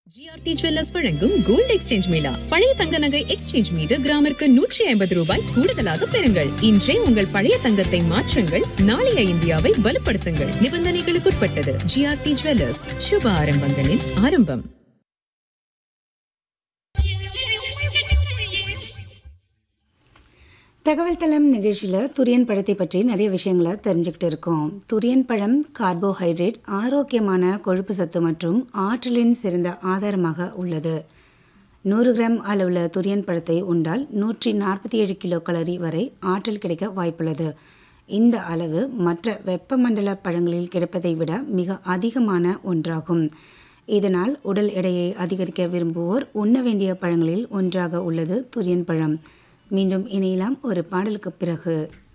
GRT jewellers வழங்கும் gold exchange mela பழைய தங்க நகை எக்ஸ்சேஞ்ச் மீது கிராமிற்கு நூற்றி ஐம்பது ரூபாய் கூடுதலாக பெறுங்கள் இன்றே உங்கள் பழைய தங்கத்தை மாற்றுங்கள் நாளைய இந்தியாவை வலுப்படுத்துங்கள் நிபந்தனைகளுக்குட்பட்டது ஜிஆர்டி ஜுவல்லர்ஸ் சுப ஆரம்பங்களின் ஆரம்பம் தகவல் தளம் நிகழ்ச்சியில் துரியன் பழத்தை பற்றி நிறைய விஷயங்களை தெரிஞ்சுக்கிட்டு இருக்கோம் துரியன் பழம் கார்போஹைட்ரேட் ஆரோக்கியமான கொழுப்பு சத்து மற்றும் ஆற்றலின் சிறந்த ஆதாரமாக உள்ளது நூறு கிராம் அளவில் துரியன் பழத்தை உண்டால் நூற்றி நாற்பத்தி ஏழு கிலோ கலரி வரை ஆற்றல் கிடைக்க வாய்ப்புள்ளது இந்த அளவு மற்ற வெப்பமண்டல பழங்களில் கிடைப்பதை விட மிக அதிகமான ஒன்றாகும் இதனால் உடல் எடையை அதிகரிக்க விரும்புவோர் உண்ண வேண்டிய பழங்களில் ஒன்றாக உள்ளது துரியன் பழம் மீண்டும் இணையலாம் ஒரு பாடலுக்கு பிறகு